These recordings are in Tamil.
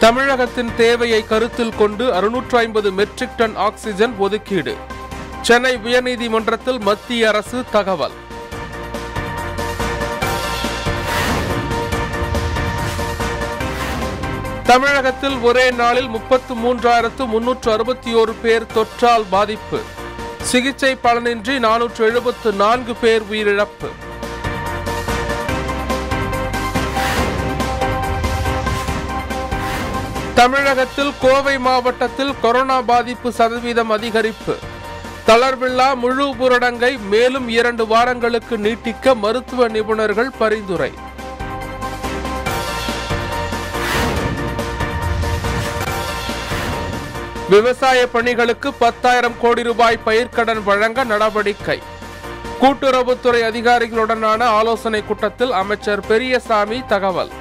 தமிழகத்தின் தேவையை கருத்தில் கொண்டு அறுநூற்று ஐம்பது மெட்ரிக் டன் ஆக்சிஜன் ஒதுக்கீடு சென்னை உயர்நீதிமன்றத்தில் மத்திய அரசு தகவல் தமிழகத்தில் ஒரே நாளில் முப்பத்து மூன்றாயிரத்து முன்னூற்று அறுபத்தி ஓரு பேர் தொற்றால் பாதிப்பு சிகிச்சை பலனின்றி நானூற்று எழுபத்து நான்கு பேர் உயிரிழப்பு தமிழகத்தில் கோவை மாவட்டத்தில் கொரோனா பாதிப்பு சதவீதம் அதிகரிப்பு தளர்வில்லா முழு ஊரடங்கை மேலும் இரண்டு வாரங்களுக்கு நீட்டிக்க மருத்துவ நிபுணர்கள் பரிந்துரை விவசாய பணிகளுக்கு பத்தாயிரம் கோடி ரூபாய் பயிர்க்கடன் வழங்க நடவடிக்கை கூட்டுறவுத்துறை அதிகாரிகளுடனான ஆலோசனை கூட்டத்தில் அமைச்சர் பெரியசாமி தகவல்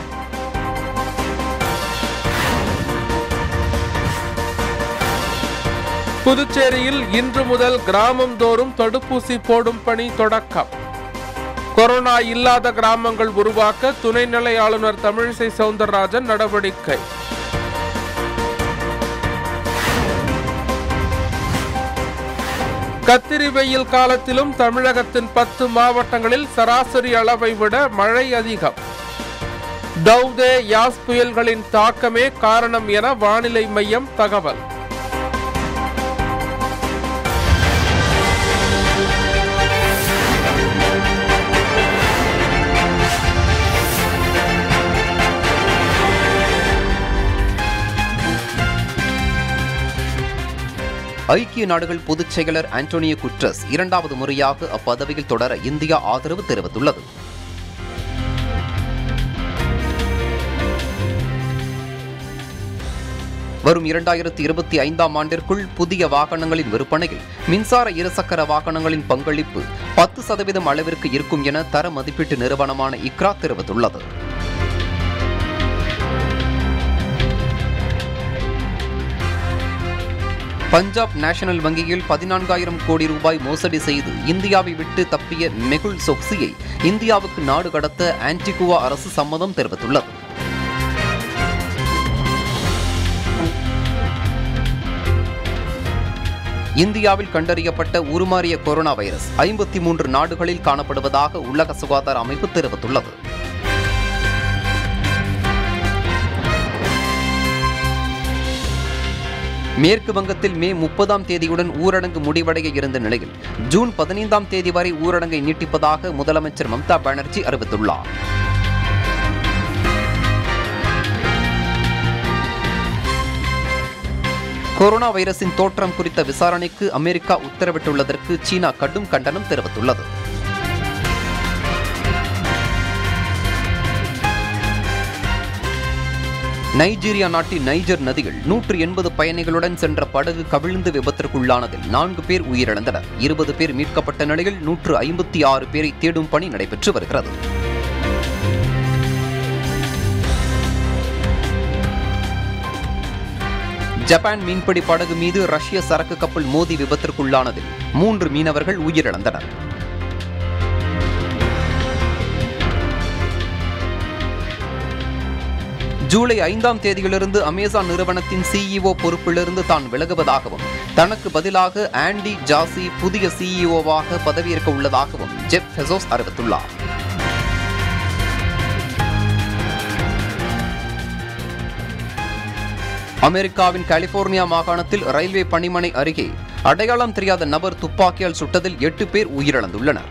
புதுச்சேரியில் இன்று முதல் கிராமம் தோறும் தடுப்பூசி போடும் பணி தொடக்கம் கொரோனா இல்லாத கிராமங்கள் உருவாக்க துணைநிலை ஆளுநர் தமிழிசை சவுந்தரராஜன் நடவடிக்கை கத்திரி வெயில் காலத்திலும் தமிழகத்தின் பத்து மாவட்டங்களில் சராசரி அளவை விட மழை அதிகம் டவுதே யாஸ் புயல்களின் தாக்கமே காரணம் என வானிலை மையம் தகவல் ஐக்கிய நாடுகள் பொதுச் செயலர் ஆண்டோனியோ குட்ரஸ் இரண்டாவது முறையாக அப்பதவியில் தொடர இந்தியா ஆதரவு தெரிவித்துள்ளது வரும் இரண்டாயிரத்தி இருபத்தி ஐந்தாம் ஆண்டிற்குள் புதிய வாகனங்களின் விற்பனையில் மின்சார இருசக்கர வாகனங்களின் பங்களிப்பு பத்து சதவீதம் அளவிற்கு இருக்கும் என தர மதிப்பீட்டு நிறுவனமான இக்ரா தெரிவித்துள்ளது பஞ்சாப் நேஷனல் வங்கியில் பதினான்காயிரம் கோடி ரூபாய் மோசடி செய்து இந்தியாவை விட்டு தப்பிய மெகுல் சோக்சியை இந்தியாவுக்கு நாடு கடத்த ஆன்டிகுவா அரசு சம்மதம் தெரிவித்துள்ளது இந்தியாவில் கண்டறியப்பட்ட உருமாறிய கொரோனா வைரஸ் ஐம்பத்தி மூன்று நாடுகளில் காணப்படுவதாக உலக சுகாதார அமைப்பு தெரிவித்துள்ளது மேற்கு வங்கத்தில் மே முப்பதாம் தேதியுடன் ஊரடங்கு முடிவடைய இருந்த நிலையில் ஜூன் பதினைந்தாம் தேதி வரை ஊரடங்கை நீட்டிப்பதாக முதலமைச்சர் மம்தா பானர்ஜி அறிவித்துள்ளார் கொரோனா வைரஸின் தோற்றம் குறித்த விசாரணைக்கு அமெரிக்கா உத்தரவிட்டுள்ளதற்கு சீனா கடும் கண்டனம் தெரிவித்துள்ளது நைஜீரியா நாட்டின் நைஜர் நதியில் நூற்று எண்பது பயணிகளுடன் சென்ற படகு கவிழ்ந்து விபத்திற்குள்ளானதில் நான்கு பேர் உயிரிழந்தனர் இருபது பேர் மீட்கப்பட்ட நிலையில் நூற்று ஐம்பத்தி ஆறு பேரை தேடும் பணி நடைபெற்று வருகிறது ஜப்பான் மீன்பிடி படகு மீது ரஷ்ய சரக்கு கப்பல் மோதி விபத்திற்குள்ளானதில் மூன்று மீனவர்கள் உயிரிழந்தனர் ஜூலை ஐந்தாம் தேதியிலிருந்து அமேசான் நிறுவனத்தின் சிஇஓ பொறுப்பிலிருந்து தான் விலகுவதாகவும் தனக்கு பதிலாக ஆண்டி ஜாசி புதிய சிஇஓவாக பதவியேற்க உள்ளதாகவும் ஜெப் ஹெசோஸ் அறிவித்துள்ளார் அமெரிக்காவின் கலிபோர்னியா மாகாணத்தில் ரயில்வே பணிமனை அருகே அடையாளம் தெரியாத நபர் துப்பாக்கியால் சுட்டதில் எட்டு பேர் உயிரிழந்துள்ளனர்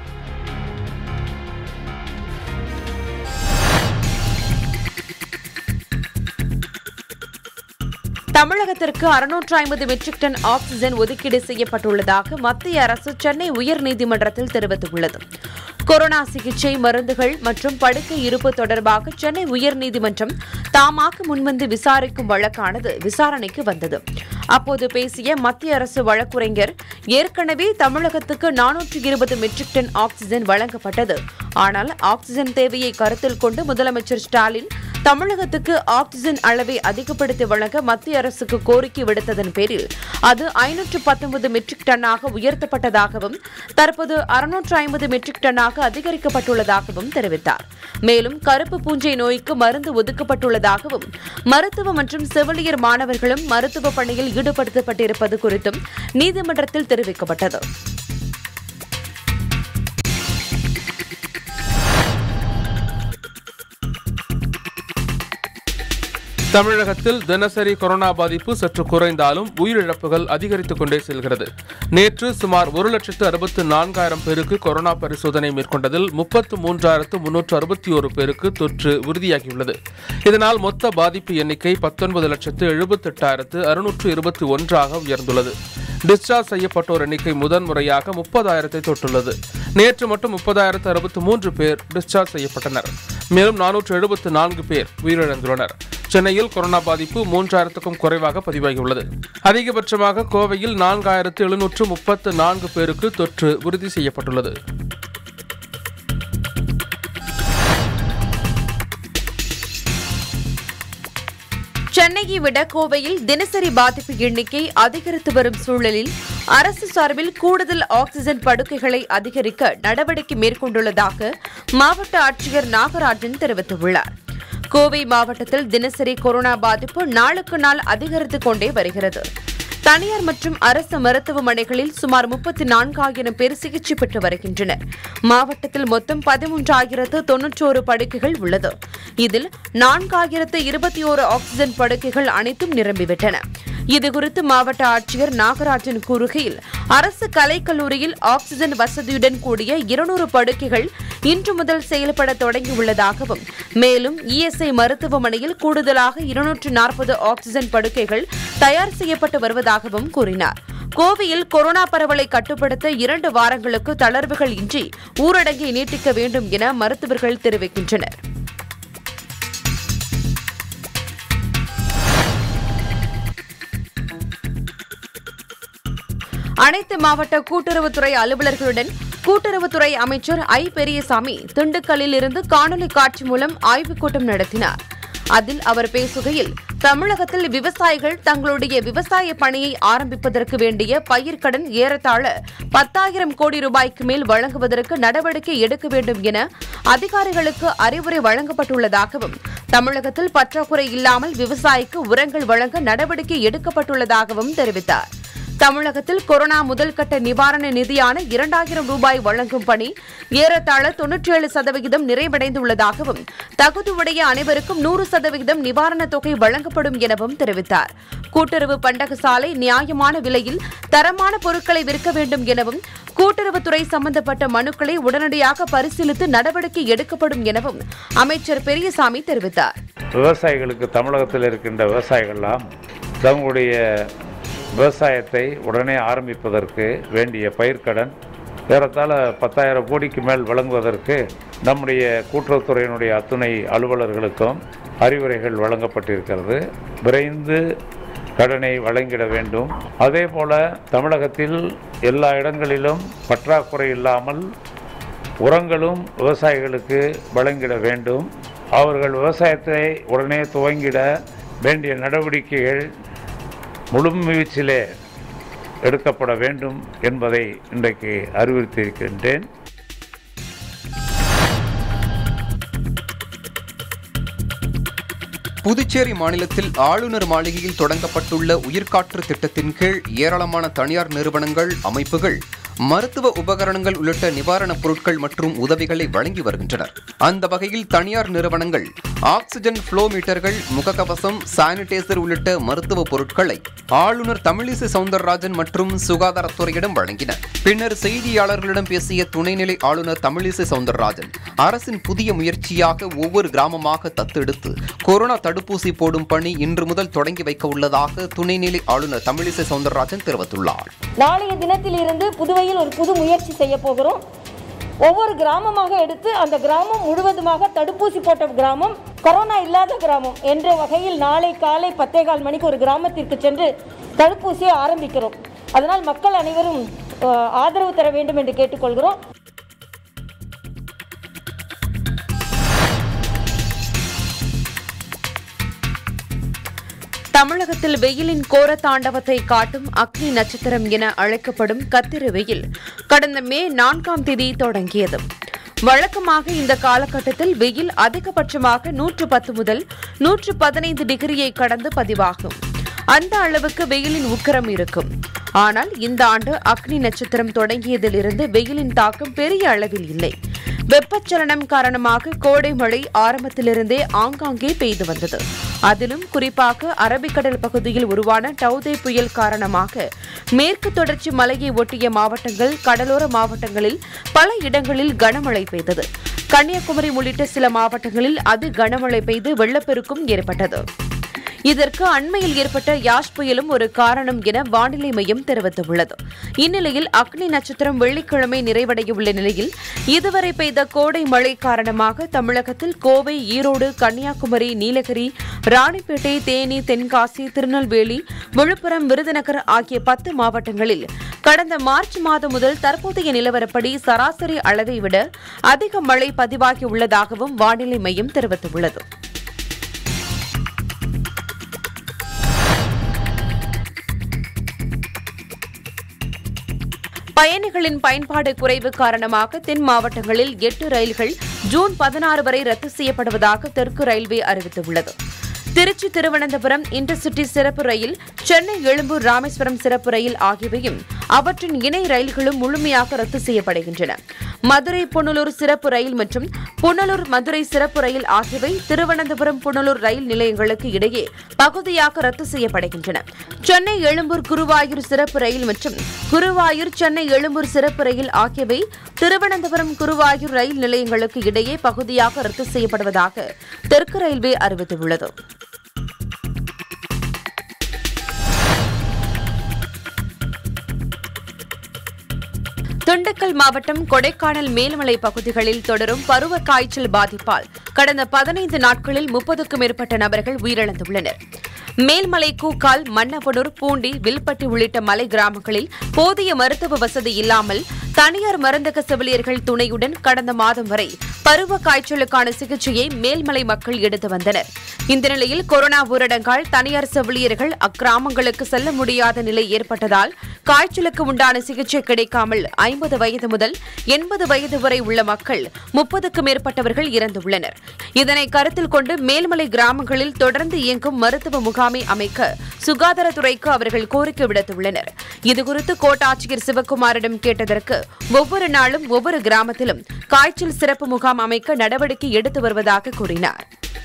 தமிழகத்திற்கு அறுநூற்று ஐம்பது மெட்ரிக் டன் ஆக்ஸிஜன் ஒதுக்கீடு செய்யப்பட்டுள்ளதாக மத்திய அரசு சென்னை உயர்நீதிமன்றத்தில் தெரிவித்துள்ளது கொரோனா சிகிச்சை மருந்துகள் மற்றும் படுக்கை இருப்பு தொடர்பாக சென்னை உயர்நீதிமன்றம் தாமாக முன்வந்து விசாரிக்கும் வழக்கானது விசாரணைக்கு வந்தது அப்போது பேசிய மத்திய அரசு வழக்குரைஞர் ஏற்கனவே தமிழகத்துக்கு நானூற்று இருபது மெட்ரிக் டன் ஆக்ஸிஜன் வழங்கப்பட்டது ஆனால் ஆக்ஸிஜன் தேவையை கருத்தில் கொண்டு முதலமைச்சர் ஸ்டாலின் தமிழகத்துக்கு ஆக்சிஜன் அளவை அதிகப்படுத்தி வழங்க மத்திய அரசுக்கு கோரிக்கை விடுத்ததன் பேரில் அது ஐநூற்று பத்தொன்பது மெட்ரிக் டன்னாக உயர்த்தப்பட்டதாகவும் தற்போது அறுநூற்று ஐம்பது மெட்ரிக் டன்னாக அதிகரிக்கப்பட்டுள்ளதாகவும் தெரிவித்தார் மேலும் கருப்பு பூஞ்சை நோய்க்கு மருந்து ஒதுக்கப்பட்டுள்ளதாகவும் மருத்துவ மற்றும் செவிலியர் மாணவர்களும் மருத்துவ பணியில் ஈடுபடுத்தப்பட்டிருப்பது குறித்தும் நீதிமன்றத்தில் தெரிவிக்கப்பட்டது தமிழகத்தில் தினசரி கொரோனா பாதிப்பு சற்று குறைந்தாலும் உயிரிழப்புகள் அதிகரித்துக் கொண்டே செல்கிறது நேற்று சுமார் ஒரு லட்சத்து அறுபத்து நான்காயிரம் பேருக்கு கொரோனா பரிசோதனை மேற்கொண்டதில் முப்பத்து மூன்றாயிரத்து முன்னூற்று அறுபத்தி ஒரு பேருக்கு தொற்று உறுதியாகியுள்ளது இதனால் மொத்த பாதிப்பு எண்ணிக்கை பத்தொன்பது லட்சத்து எழுபத்தெட்டாயிரத்து அறுநூற்று இருபத்தி ஒன்றாக உயர்ந்துள்ளது டிஸ்சார்ஜ் செய்யப்பட்டோர் எண்ணிக்கை முதன்முறையாக முப்பதாயிரத்தை தொட்டுள்ளது நேற்று மட்டும் முப்பதாயிரத்து அறுபத்து மூன்று பேர் டிஸ்சார்ஜ் செய்யப்பட்டனர் மேலும் நானூற்று எழுபத்து நான்கு பேர் உயிரிழந்துள்ளனர் சென்னையில் கொரோனா பாதிப்பு மூன்றாயிரத்துக்கும் குறைவாக பதிவாகியுள்ளது அதிகபட்சமாக கோவையில் நான்காயிரத்து எழுநூற்று முப்பத்து நான்கு பேருக்கு தொற்று உறுதி செய்யப்பட்டுள்ளது சென்னையை விட கோவையில் தினசரி பாதிப்பு எண்ணிக்கை அதிகரித்து வரும் சூழலில் அரசு சார்பில் கூடுதல் ஆக்ஸிஜன் படுக்கைகளை அதிகரிக்க நடவடிக்கை மேற்கொண்டுள்ளதாக மாவட்ட ஆட்சியர் நாகராஜன் தெரிவித்துள்ளார் கோவை மாவட்டத்தில் தினசரி கொரோனா பாதிப்பு நாளுக்கு நாள் அதிகரித்துக் கொண்டே வருகிறது தனியார் மற்றும் அரசு மருத்துவமனைகளில் சுமார் முப்பத்தி நான்காயிரம் பேர் சிகிச்சை பெற்று வருகின்றனர் மாவட்டத்தில் மொத்தம் பதிமூன்றாயிரத்து தொன்னூற்றோரு படுக்கைகள் உள்ளது இதில் நான்காயிரத்து இருபத்தி ஓரு ஆக்ஸிஜன் படுக்கைகள் அனைத்தும் நிரம்பிவிட்டன இதுகுறித்து மாவட்ட ஆட்சியர் நாகராஜன் கூறுகையில் அரசு கலைக்கல்லூரியில் ஆக்ஸிஜன் வசதியுடன் கூடிய இருநூறு படுக்கைகள் இன்று முதல் செயல்பட தொடங்கியுள்ளதாகவும் மேலும் இஎஸ்ஐ மருத்துவமனையில் கூடுதலாக இருநூற்று நாற்பது ஆக்ஸிஜன் படுக்கைகள் தயார் செய்யப்பட்டு வருவதாகவும் கூறினார் கோவையில் கொரோனா பரவலை கட்டுப்படுத்த இரண்டு வாரங்களுக்கு தளர்வுகள் இன்றி ஊரடங்கை நீட்டிக்க வேண்டும் என மருத்துவர்கள் தெரிவிக்கின்றனர் அனைத்து மாவட்ட கூட்டுறவுத்துறை அலுவலர்களுடன் கூட்டுறவுத்துறை அமைச்சர் ஐ பெரியசாமி திண்டுக்கல்லில் இருந்து காணொலி காட்சி மூலம் ஆய்வுக் கூட்டம் நடத்தினார் அதில் அவர் பேசுகையில் தமிழகத்தில் விவசாயிகள் தங்களுடைய விவசாய பணியை ஆரம்பிப்பதற்கு வேண்டிய பயிர்க்கடன் ஏறத்தாழ பத்தாயிரம் கோடி ரூபாய்க்கு மேல் வழங்குவதற்கு நடவடிக்கை எடுக்க வேண்டும் என அதிகாரிகளுக்கு அறிவுரை வழங்கப்பட்டுள்ளதாகவும் தமிழகத்தில் பற்றாக்குறை இல்லாமல் விவசாயிக்கு உரங்கள் வழங்க நடவடிக்கை எடுக்கப்பட்டுள்ளதாகவும் தெரிவித்தார் தமிழகத்தில் கொரோனா முதல்கட்ட நிவாரண நிதியான இரண்டாயிரம் ரூபாய் வழங்கும் பணி ஏறத்தாழ தொன்னூற்றி ஏழு சதவிகிதம் நிறைவடைந்துள்ளதாகவும் தகுதியுடைய அனைவருக்கும் நூறு சதவிகிதம் நிவாரணத் தொகை வழங்கப்படும் எனவும் தெரிவித்தார் கூட்டுறவு பண்டகசாலை நியாயமான விலையில் தரமான பொருட்களை விற்க வேண்டும் எனவும் கூட்டுறவுத்துறை சம்பந்தப்பட்ட மனுக்களை உடனடியாக பரிசீலித்து நடவடிக்கை எடுக்கப்படும் எனவும் அமைச்சர் பெரியசாமி தெரிவித்தார் விவசாயிகளுக்கு தமிழகத்தில் இருக்கின்ற விவசாயிகள்லாம் தங்களுடைய விவசாயத்தை உடனே ஆரம்பிப்பதற்கு வேண்டிய பயிர்க்கடன் ஏறத்தாழ பத்தாயிரம் கோடிக்கு மேல் வழங்குவதற்கு நம்முடைய கூட்டுறவுத்துறையினுடைய அத்துணை அலுவலர்களுக்கும் அறிவுரைகள் வழங்கப்பட்டிருக்கிறது விரைந்து கடனை வழங்கிட வேண்டும் அதே போல தமிழகத்தில் எல்லா இடங்களிலும் பற்றாக்குறை இல்லாமல் உரங்களும் விவசாயிகளுக்கு வழங்கிட வேண்டும் அவர்கள் விவசாயத்தை உடனே துவங்கிட வேண்டிய நடவடிக்கைகள் முழுமீச்சிலே எடுக்கப்பட வேண்டும் என்பதை இன்றைக்கு அறிவுறுத்தியிருக்கின்றேன் புதுச்சேரி மாநிலத்தில் ஆளுநர் மாளிகையில் தொடங்கப்பட்டுள்ள உயிர்காற்று திட்டத்தின் கீழ் ஏராளமான தனியார் நிறுவனங்கள் அமைப்புகள் மருத்துவ உபகரணங்கள் உள்ளிட்ட நிவாரணப் பொருட்கள் மற்றும் உதவிகளை வழங்கி வருகின்றனர் அந்த வகையில் தனியார் நிறுவனங்கள் ஆக்சிஜன் ஃப்ளோ மீட்டர்கள் முகக்கவசம் சானிடைசர் உள்ளிட்ட மருத்துவ பொருட்களை ஆளுநர் தமிழிசை சவுந்தரராஜன் மற்றும் சுகாதாரத்துறையிடம் வழங்கினர் பின்னர் செய்தியாளர்களிடம் பேசிய துணைநிலை ஆளுநர் தமிழிசை சவுந்தரராஜன் அரசின் புதிய முயற்சியாக ஒவ்வொரு கிராமமாக தத்தெடுத்து கொரோனா தடுப்பூசி போடும் பணி இன்று முதல் தொடங்கி வைக்க உள்ளதாக துணைநிலை ஆளுநர் தமிழிசை சவுந்தரராஜன் தெரிவித்துள்ளார் நாளைய தினத்திலிருந்து புதுவையில் ஒரு புது முயற்சி செய்ய போகிறோம் ஒவ்வொரு கிராமமாக எடுத்து அந்த கிராமம் முழுவதுமாக தடுப்பூசி போட்ட கிராமம் கொரோனா இல்லாத கிராமம் என்ற வகையில் நாளை காலை பத்தேகால் மணிக்கு ஒரு கிராமத்திற்கு சென்று தடுப்பூசியை ஆரம்பிக்கிறோம் அதனால் மக்கள் அனைவரும் அஹ், ஆதரவு தர வேண்டும் என்று கேட்டுக்கொள்கிறோம் தமிழகத்தில் வெயிலின் கோர தாண்டவத்தை காட்டும் அக்னி நட்சத்திரம் என அழைக்கப்படும் கத்திரி வெயில் கடந்த மே நான்காம் தேதி தொடங்கியது வழக்கமாக இந்த காலகட்டத்தில் வெயில் அதிகபட்சமாக நூற்று பத்து முதல் நூற்று பதினைந்து டிகிரியை கடந்து பதிவாகும் அந்த அளவுக்கு வெயிலின் உக்கிரம் இருக்கும் ஆனால் இந்த ஆண்டு அக்னி நட்சத்திரம் தொடங்கியதிலிருந்து வெயிலின் தாக்கம் பெரிய அளவில் இல்லை வெப்பச்சலனம் காரணமாக கோடை மழை ஆரம்பத்திலிருந்தே ஆங்காங்கே பெய்து வந்தது அதிலும் குறிப்பாக அரபிக்கடல் பகுதியில் உருவான டவுதே புயல் காரணமாக மேற்கு தொடர்ச்சி மலையை ஒட்டிய மாவட்டங்கள் கடலோர மாவட்டங்களில் பல இடங்களில் கனமழை பெய்தது கன்னியாகுமரி உள்ளிட்ட சில மாவட்டங்களில் அது கனமழை பெய்து வெள்ளப்பெருக்கும் ஏற்பட்டது இதற்கு அண்மையில் ஏற்பட்ட யாஷ் புயலும் ஒரு காரணம் என வானிலை மையம் தெரிவித்துள்ளது இந்நிலையில் அக்னி நட்சத்திரம் வெள்ளிக்கிழமை நிறைவடைய உள்ள நிலையில் இதுவரை பெய்த கோடை மழை காரணமாக தமிழகத்தில் கோவை ஈரோடு கன்னியாகுமரி நீலகிரி ராணிப்பேட்டை தேனி தென்காசி திருநெல்வேலி விழுப்புரம் விருதுநகர் ஆகிய பத்து மாவட்டங்களில் கடந்த மார்ச் மாதம் முதல் தற்போதைய நிலவரப்படி சராசரி அளவை விட அதிக மழை பதிவாகியுள்ளதாகவும் வானிலை மையம் தெரிவித்துள்ளது பயணிகளின் பயன்பாடு குறைவு காரணமாக தென் மாவட்டங்களில் எட்டு ரயில்கள் ஜூன் பதினாறு வரை ரத்து செய்யப்படுவதாக தெற்கு ரயில்வே அறிவித்துள்ளது திருச்சி திருவனந்தபுரம் இன்டர்சிட்டி சிறப்பு ரயில் சென்னை எழும்பூர் ராமேஸ்வரம் சிறப்பு ரயில் ஆகியவையும் அவற்றின் இணை ரயில்களும் முழுமையாக ரத்து செய்யப்படுகின்றன மதுரை புனலூர் சிறப்பு ரயில் மற்றும் புனலூர் மதுரை சிறப்பு ரயில் ஆகியவை திருவனந்தபுரம் புனலூர் ரயில் நிலையங்களுக்கு இடையே பகுதியாக ரத்து செய்யப்படுகின்றன சென்னை எழும்பூர் குருவாயூர் சிறப்பு ரயில் மற்றும் குருவாயூர் சென்னை எழும்பூர் சிறப்பு ரயில் ஆகியவை திருவனந்தபுரம் குருவாயூர் ரயில் நிலையங்களுக்கு இடையே பகுதியாக ரத்து செய்யப்படுவதாக தெற்கு ரயில்வே அறிவித்துள்ளது திண்டுக்கல் மாவட்டம் கொடைக்கானல் மேல்மலை பகுதிகளில் தொடரும் பருவ காய்ச்சல் பாதிப்பால் கடந்த பதினைந்து நாட்களில் முப்பதுக்கும் மேற்பட்ட நபர்கள் உயிரிழந்துள்ளனர் மேல்மலை கூக்கால் மன்னவனூர் பூண்டி வில்பட்டி உள்ளிட்ட மலை கிராமங்களில் போதிய மருத்துவ வசதி இல்லாமல் தனியார் மருந்தக செவிலியர்கள் துணையுடன் கடந்த மாதம் வரை பருவ காய்ச்சலுக்கான சிகிச்சையை மேல்மலை மக்கள் எடுத்து வந்தனர் இந்த நிலையில் கொரோனா ஊரடங்கால் தனியார் செவிலியர்கள் அக்கிராமங்களுக்கு செல்ல முடியாத நிலை ஏற்பட்டதால் காய்ச்சலுக்கு உண்டான சிகிச்சை கிடைக்காமல் ஐம்பது வயது முதல் எண்பது வயது வரை உள்ள மக்கள் முப்பதுக்கும் மேற்பட்டவர்கள் இறந்துள்ளனர் இதனை கருத்தில் கொண்டு மேல்மலை கிராமங்களில் தொடர்ந்து இயங்கும் மருத்துவ முகாமை அமைக்க சுகாதாரத்துறைக்கு அவர்கள் கோரிக்கை விடுத்துள்ளனர் இதுகுறித்து கோட்டாட்சியர் சிவக்குமாரிடம் கேட்டதற்கு ஒவ்வொரு நாளும் ஒவ்வொரு கிராமத்திலும் காய்ச்சல் சிறப்பு முகாம் அமைக்க நடவடிக்கை எடுத்து வருவதாக கூறினார்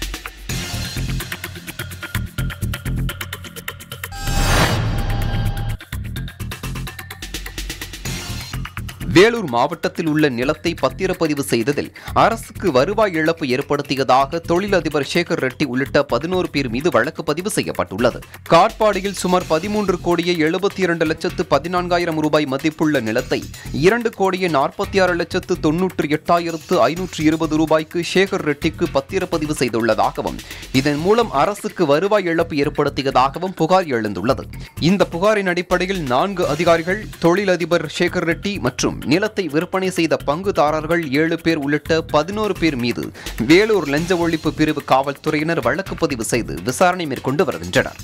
வேலூர் மாவட்டத்தில் உள்ள நிலத்தை பத்திரப்பதிவு செய்ததில் அரசுக்கு வருவாய் இழப்பு ஏற்படுத்தியதாக தொழிலதிபர் சேகர் ரெட்டி உள்ளிட்ட பதினோரு பேர் மீது வழக்கு பதிவு செய்யப்பட்டுள்ளது காட்பாடியில் சுமார் பதிமூன்று கோடியே எழுபத்தி இரண்டு லட்சத்து பதினான்காயிரம் ரூபாய் மதிப்புள்ள நிலத்தை இரண்டு கோடியே நாற்பத்தி ஆறு லட்சத்து தொன்னூற்றி எட்டாயிரத்து ஐநூற்று இருபது ரூபாய்க்கு சேகர் ரெட்டிக்கு பத்திரப்பதிவு செய்துள்ளதாகவும் இதன் மூலம் அரசுக்கு வருவாய் இழப்பு ஏற்படுத்தியதாகவும் புகார் எழுந்துள்ளது இந்த புகாரின் அடிப்படையில் நான்கு அதிகாரிகள் தொழிலதிபர் சேகர் ரெட்டி மற்றும் நிலத்தை விற்பனை செய்த பங்குதாரர்கள் ஏழு பேர் உள்ளிட்ட பதினோரு பேர் மீது வேலூர் லஞ்ச ஒழிப்பு பிரிவு காவல்துறையினர் வழக்கு பதிவு செய்து விசாரணை மேற்கொண்டு வருகின்றனர்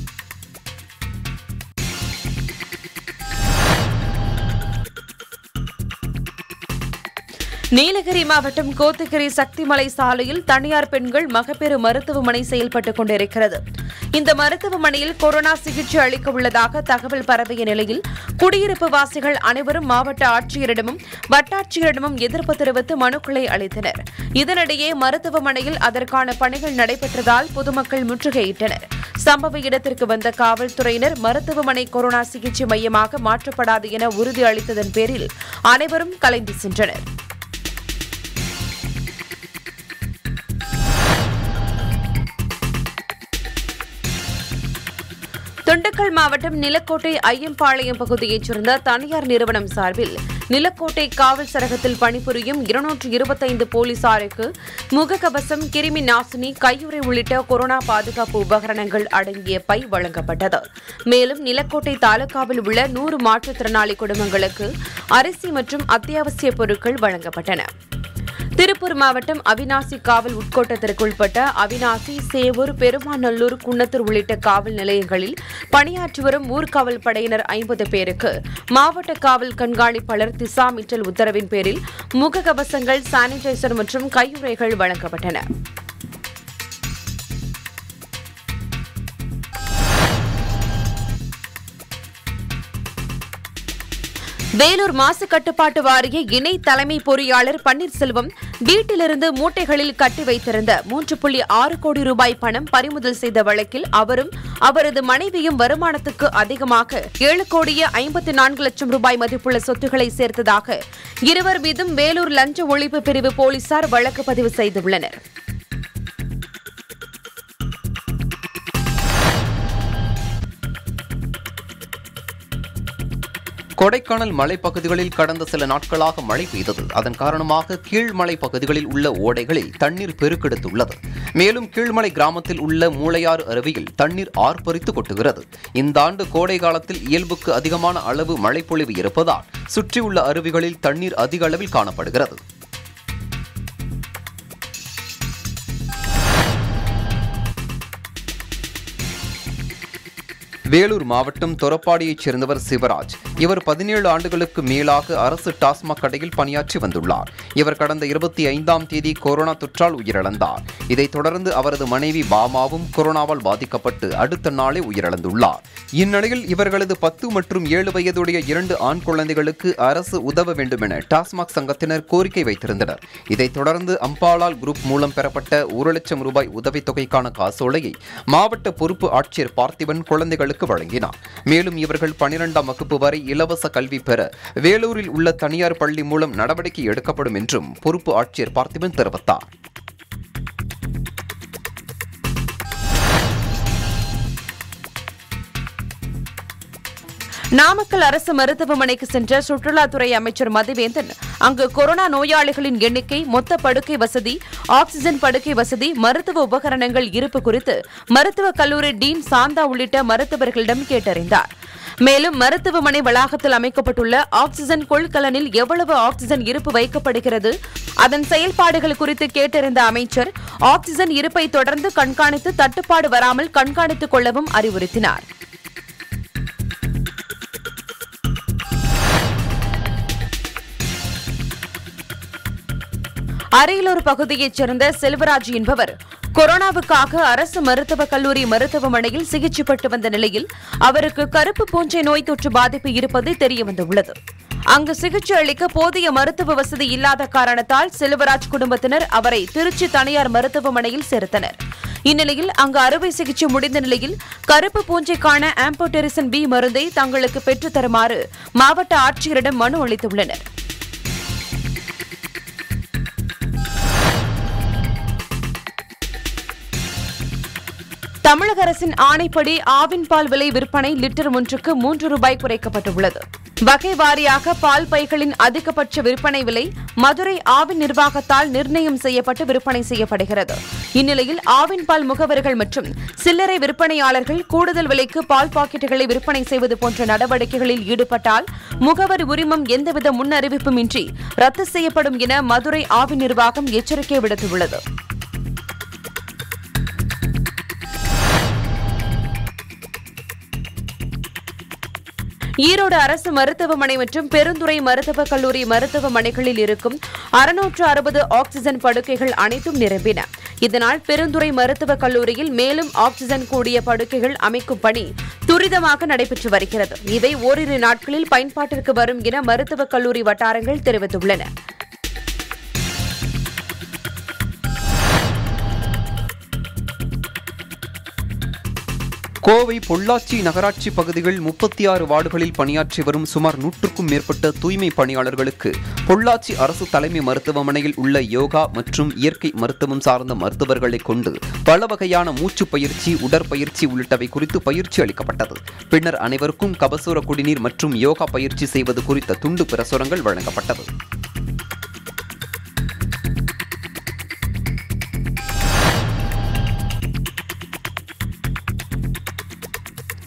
நீலகிரி மாவட்டம் கோத்தகிரி சக்திமலை சாலையில் தனியார் பெண்கள் மகப்பேறு மருத்துவமனை செயல்பட்டுக் கொண்டிருக்கிறது இந்த மருத்துவமனையில் கொரோனா சிகிச்சை அளிக்க உள்ளதாக தகவல் பரவிய நிலையில் குடியிருப்பு வாசிகள் அனைவரும் மாவட்ட ஆட்சியரிடமும் வட்டாட்சியரிடமும் எதிர்ப்பு தெரிவித்து மனுக்களை அளித்தனர் இதனிடையே மருத்துவமனையில் அதற்கான பணிகள் நடைபெற்றதால் பொதுமக்கள் முற்றுகையிட்டனர் சம்பவ இடத்திற்கு வந்த காவல்துறையினர் மருத்துவமனை கொரோனா சிகிச்சை மையமாக மாற்றப்படாது என உறுதி அளித்ததன் பேரில் அனைவரும் கலைந்து சென்றனர் திண்டுக்கல் மாவட்டம் நிலக்கோட்டை ஐயம்பாளையம் பகுதியைச் சேர்ந்த தனியார் நிறுவனம் சார்பில் நிலக்கோட்டை காவல் சரகத்தில் பணிபுரியும் இருநூற்று இருபத்தைந்து போலீசாருக்கு முகக்கவசம் கிருமி நாசினி கையுறை உள்ளிட்ட கொரோனா பாதுகாப்பு உபகரணங்கள் அடங்கிய பை வழங்கப்பட்டது மேலும் நிலக்கோட்டை தாலுகாவில் உள்ள நூறு மாற்றுத்திறனாளி குடும்பங்களுக்கு அரிசி மற்றும் அத்தியாவசிய பொருட்கள் வழங்கப்பட்டன திருப்பூர் மாவட்டம் அவினாசி காவல் உட்கோட்டத்திற்குட்பட்ட அவினாசி சேவூர் பெருமாநல்லூர் குன்னத்தூர் உள்ளிட்ட காவல் நிலையங்களில் பணியாற்றி வரும் ஊர்காவல் படையினர் ஐம்பது பேருக்கு மாவட்ட காவல் கண்காணிப்பாளர் திசா மிட்டல் உத்தரவின் பேரில் முகக்கவசங்கள் சானிடைசர் மற்றும் கையுறைகள் வழங்கப்பட்டன வேலூர் மாசு கட்டுப்பாட்டு வாரிய இணை தலைமை பொறியாளர் பன்னீர்செல்வம் வீட்டிலிருந்து மூட்டைகளில் கட்டி வைத்திருந்த மூன்று புள்ளி ஆறு கோடி ரூபாய் பணம் பறிமுதல் செய்த வழக்கில் அவரும் அவரது மனைவியும் வருமானத்துக்கு அதிகமாக ஏழு கோடியே ஐம்பத்தி நான்கு லட்சம் ரூபாய் மதிப்புள்ள சொத்துக்களை சேர்த்ததாக இருவர் மீதும் வேலூர் லஞ்ச ஒழிப்பு பிரிவு போலீசார் வழக்கு பதிவு செய்துள்ளனர் கொடைக்கானல் மலைப்பகுதிகளில் கடந்த சில நாட்களாக மழை பெய்தது அதன் காரணமாக கீழ்மலை பகுதிகளில் உள்ள ஓடைகளில் தண்ணீர் பெருக்கெடுத்துள்ளது மேலும் கீழ்மலை கிராமத்தில் உள்ள மூளையாறு அருவியில் தண்ணீர் ஆர்ப்பரித்து கொட்டுகிறது இந்த ஆண்டு கோடை காலத்தில் இயல்புக்கு அதிகமான அளவு மழைப்பொழிவு இருப்பதால் சுற்றியுள்ள அருவிகளில் தண்ணீர் அதிக அளவில் காணப்படுகிறது வேலூர் மாவட்டம் தொரப்பாடியைச் சேர்ந்தவர் சிவராஜ் இவர் பதினேழு ஆண்டுகளுக்கு மேலாக அரசு டாஸ்மாக் கடையில் பணியாற்றி வந்துள்ளார் இவர் கடந்த இருபத்தி ஐந்தாம் தேதி கொரோனா தொற்றால் உயிரிழந்தார் இதைத் தொடர்ந்து அவரது மனைவி பாமாவும் கொரோனாவால் பாதிக்கப்பட்டு அடுத்த நாளே உயிரிழந்துள்ளார் இந்நிலையில் இவர்களது பத்து மற்றும் ஏழு வயதுடைய இரண்டு ஆண் குழந்தைகளுக்கு அரசு உதவ வேண்டும் என டாஸ்மாக் சங்கத்தினர் கோரிக்கை வைத்திருந்தனர் இதைத் தொடர்ந்து அம்பாலால் குரூப் மூலம் பெறப்பட்ட ஒரு லட்சம் ரூபாய் உதவித்தொகைக்கான காசோலையை மாவட்ட பொறுப்பு ஆட்சியர் பார்த்திபன் குழந்தைகளுக்கு வழங்கினார் மேலும் இவர்கள் பனிரெண்டாம் வகுப்பு வரை இலவச கல்வி பெற வேலூரில் உள்ள தனியார் பள்ளி மூலம் நடவடிக்கை எடுக்கப்படும் என்றும் பொறுப்பு ஆட்சியர் பார்த்திபன் தெரிவித்தார் நாமக்கல் அரசு மருத்துவமனைக்கு சென்ற சுற்றுலாத்துறை அமைச்சர் மதிவேந்தன் அங்கு கொரோனா நோயாளிகளின் எண்ணிக்கை மொத்த படுக்கை வசதி ஆக்ஸிஜன் படுக்கை வசதி மருத்துவ உபகரணங்கள் இருப்பு குறித்து மருத்துவக் கல்லூரி டீன் சாந்தா உள்ளிட்ட மருத்துவர்களிடம் கேட்டறிந்தார் மேலும் மருத்துவமனை வளாகத்தில் அமைக்கப்பட்டுள்ள ஆக்ஸிஜன் கொள்கலனில் எவ்வளவு ஆக்ஸிஜன் இருப்பு வைக்கப்படுகிறது அதன் செயல்பாடுகள் குறித்து கேட்டறிந்த அமைச்சர் ஆக்ஸிஜன் இருப்பை தொடர்ந்து கண்காணித்து தட்டுப்பாடு வராமல் கண்காணித்துக் கொள்ளவும் அறிவுறுத்தினார் அரியலூர் பகுதியைச் சேர்ந்த செல்வராஜ் என்பவர் கொரோனாவுக்காக அரசு மருத்துவக் கல்லூரி மருத்துவமனையில் சிகிச்சை பெற்று வந்த நிலையில் அவருக்கு கருப்பு பூஞ்சை நோய் தொற்று பாதிப்பு இருப்பது தெரியவந்துள்ளது அங்கு சிகிச்சை அளிக்க போதிய மருத்துவ வசதி இல்லாத காரணத்தால் செல்வராஜ் குடும்பத்தினர் அவரை திருச்சி தனியார் மருத்துவமனையில் சேர்த்தனர் இந்நிலையில் அங்கு அறுவை சிகிச்சை முடிந்த நிலையில் கருப்பு பூஞ்சைக்கான ஆம்போடெரிசன் பி மருந்தை தங்களுக்கு பெற்றுத் தருமாறு மாவட்ட ஆட்சியரிடம் மனு அளித்துள்ளனர் தமிழக அரசின் ஆணைப்படி ஆவின் பால் விலை விற்பனை லிட்டர் ஒன்றுக்கு மூன்று ரூபாய் குறைக்கப்பட்டுள்ளது வகை வாரியாக பால் பைகளின் அதிகபட்ச விற்பனை விலை மதுரை ஆவின் நிர்வாகத்தால் நிர்ணயம் செய்யப்பட்டு விற்பனை செய்யப்படுகிறது இந்நிலையில் ஆவின் பால் முகவர்கள் மற்றும் சில்லறை விற்பனையாளர்கள் கூடுதல் விலைக்கு பால் பாக்கெட்டுகளை விற்பனை செய்வது போன்ற நடவடிக்கைகளில் ஈடுபட்டால் முகவர் உரிமம் எந்தவித முன் அறிவிப்புமின்றி ரத்து செய்யப்படும் என மதுரை ஆவின் நிர்வாகம் எச்சரிக்கை விடுத்துள்ளது ஈரோடு அரசு மருத்துவமனை மற்றும் பெருந்துறை மருத்துவக் கல்லூரி மருத்துவமனைகளில் இருக்கும் அறுநூற்று அறுபது ஆக்ஸிஜன் படுக்கைகள் அனைத்தும் நிரம்பின இதனால் பெருந்துறை மருத்துவக் கல்லூரியில் மேலும் ஆக்ஸிஜன் கூடிய படுக்கைகள் அமைக்கும் பணி துரிதமாக நடைபெற்று வருகிறது இவை ஓரிரு நாட்களில் பயன்பாட்டிற்கு வரும் என மருத்துவக் கல்லூரி வட்டாரங்கள் தெரிவித்துள்ளன கோவை பொள்ளாச்சி நகராட்சி பகுதிகள் முப்பத்தி ஆறு வார்டுகளில் பணியாற்றி வரும் சுமார் நூற்றுக்கும் மேற்பட்ட தூய்மை பணியாளர்களுக்கு பொள்ளாச்சி அரசு தலைமை மருத்துவமனையில் உள்ள யோகா மற்றும் இயற்கை மருத்துவம் சார்ந்த மருத்துவர்களை கொண்டு பல வகையான மூச்சு பயிற்சி உடற்பயிற்சி உள்ளிட்டவை குறித்து பயிற்சி அளிக்கப்பட்டது பின்னர் அனைவருக்கும் கபசுர குடிநீர் மற்றும் யோகா பயிற்சி செய்வது குறித்த துண்டு பிரசுரங்கள் வழங்கப்பட்டது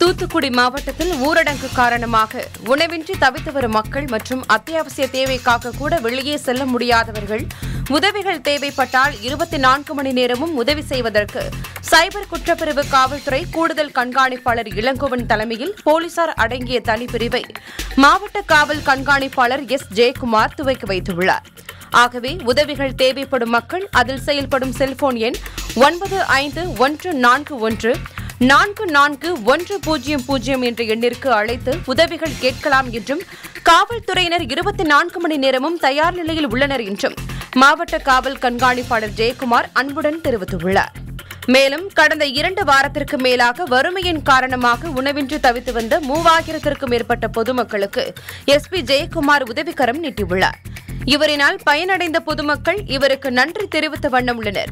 தூத்துக்குடி மாவட்டத்தில் ஊரடங்கு காரணமாக உணவின்றி தவித்து வரும் மக்கள் மற்றும் அத்தியாவசிய தேவைக்காக கூட வெளியே செல்ல முடியாதவர்கள் உதவிகள் தேவைப்பட்டால் இருபத்தி நான்கு மணி நேரமும் உதவி செய்வதற்கு சைபர் குற்றப்பிரிவு காவல்துறை கூடுதல் கண்காணிப்பாளர் இளங்கோவன் தலைமையில் போலீசார் அடங்கிய தனிப்பிரிவை மாவட்ட காவல் கண்காணிப்பாளர் எஸ் ஜெயக்குமார் துவக்கி வைத்துள்ளார் ஆகவே உதவிகள் தேவைப்படும் மக்கள் அதில் செயல்படும் செல்போன் எண் ஒன்பது ஐந்து ஒன்று நான்கு ஒன்று நான்கு நான்கு ஒன்று பூஜ்ஜியம் பூஜ்ஜியம் என்ற எண்ணிற்கு அழைத்து உதவிகள் கேட்கலாம் என்றும் காவல்துறையினர் இருபத்தி நான்கு மணி நேரமும் தயார் நிலையில் உள்ளனர் என்றும் மாவட்ட காவல் கண்காணிப்பாளர் ஜெயக்குமார் அன்புடன் தெரிவித்துள்ளார் மேலும் கடந்த இரண்டு வாரத்திற்கு மேலாக வறுமையின் காரணமாக உணவின்றி தவித்து வந்த மூவாயிரத்திற்கும் மேற்பட்ட பொதுமக்களுக்கு எஸ்பி ஜெயக்குமார் உதவிக்கரம் நீட்டியுள்ளார் இவரினால் பயனடைந்த பொதுமக்கள் இவருக்கு நன்றி தெரிவித்த வண்ணம் உள்ளனர்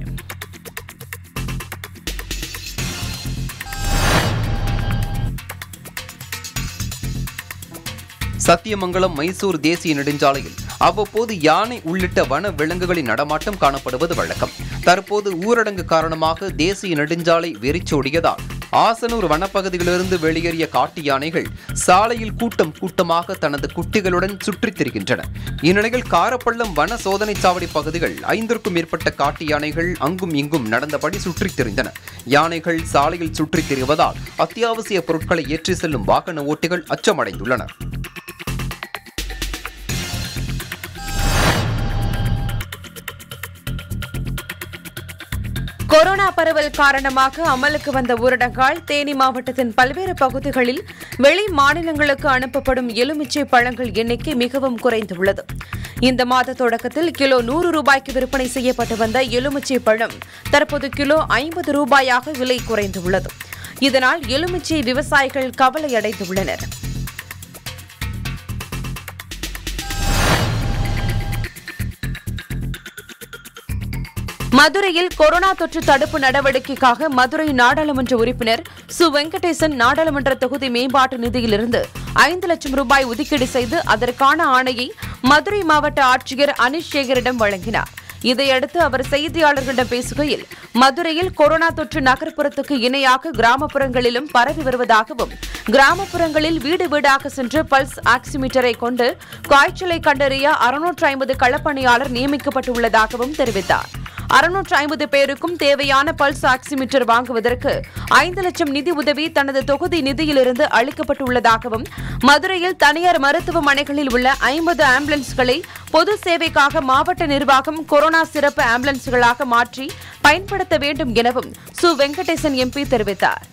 சத்தியமங்கலம் மைசூர் தேசிய நெடுஞ்சாலையில் அவ்வப்போது யானை உள்ளிட்ட வன விலங்குகளின் நடமாட்டம் காணப்படுவது வழக்கம் தற்போது ஊரடங்கு காரணமாக தேசிய நெடுஞ்சாலை வெறிச்சோடியதால் ஆசனூர் வனப்பகுதியிலிருந்து வெளியேறிய காட்டு யானைகள் சாலையில் கூட்டம் கூட்டமாக தனது குட்டிகளுடன் சுற்றித் திரிகின்றன இந்நிலையில் காரப்பள்ளம் வன சோதனை சாவடி பகுதிகள் ஐந்திற்கும் மேற்பட்ட காட்டு யானைகள் அங்கும் இங்கும் நடந்தபடி சுற்றித் திரிந்தன யானைகள் சாலையில் சுற்றித் திரிவதால் அத்தியாவசிய பொருட்களை ஏற்றி செல்லும் வாகன ஓட்டிகள் அச்சமடைந்துள்ளனர் கொரோனா பரவல் காரணமாக அமலுக்கு வந்த ஊரடங்கால் தேனி மாவட்டத்தின் பல்வேறு பகுதிகளில் வெளி மாநிலங்களுக்கு அனுப்பப்படும் எலுமிச்சை பழங்கள் எண்ணிக்கை மிகவும் குறைந்துள்ளது இந்த மாத தொடக்கத்தில் கிலோ நூறு ரூபாய்க்கு விற்பனை செய்யப்பட்டு வந்த எலுமிச்சை பழம் தற்போது கிலோ ஐம்பது ரூபாயாக விலை குறைந்துள்ளது இதனால் எலுமிச்சை விவசாயிகள் கவலையடைந்துள்ளனர் மதுரையில் கொரோனா தொற்று தடுப்பு நடவடிக்கைக்காக மதுரை நாடாளுமன்ற உறுப்பினர் சு வெங்கடேசன் நாடாளுமன்ற தொகுதி மேம்பாட்டு நிதியிலிருந்து ஐந்து லட்சம் ரூபாய் ஒதுக்கீடு செய்து அதற்கான ஆணையை மதுரை மாவட்ட ஆட்சியர் அனிஷ் சேகரிடம் வழங்கினார் இதையடுத்து அவர் செய்தியாளர்களிடம் பேசுகையில் மதுரையில் கொரோனா தொற்று நகர்ப்புறத்துக்கு இணையாக கிராமப்புறங்களிலும் பரவி வருவதாகவும் கிராமப்புறங்களில் வீடு வீடாக சென்று பல்ஸ் ஆக்சிமீட்டரை கொண்டு காய்ச்சலை கண்டறிய அறுநூற்று ஐம்பது களப்பணியாளர் நியமிக்கப்பட்டுள்ளதாகவும் தெரிவித்தார் அறுநூற்று ஐம்பது பேருக்கும் தேவையான பல்ஸ் ஆக்சிமீட்டர் வாங்குவதற்கு ஐந்து லட்சம் நிதி உதவி தனது தொகுதி நிதியிலிருந்து அளிக்கப்பட்டுள்ளதாகவும் மதுரையில் தனியார் மருத்துவமனைகளில் உள்ள ஐம்பது ஆம்புலன்ஸ்களை பொது சேவைக்காக மாவட்ட நிர்வாகம் கொரோனா சிறப்பு ஆம்புலன்ஸ்களாக மாற்றி பயன்படுத்த வேண்டும் எனவும் சு வெங்கடேசன் எம்பி தெரிவித்தார்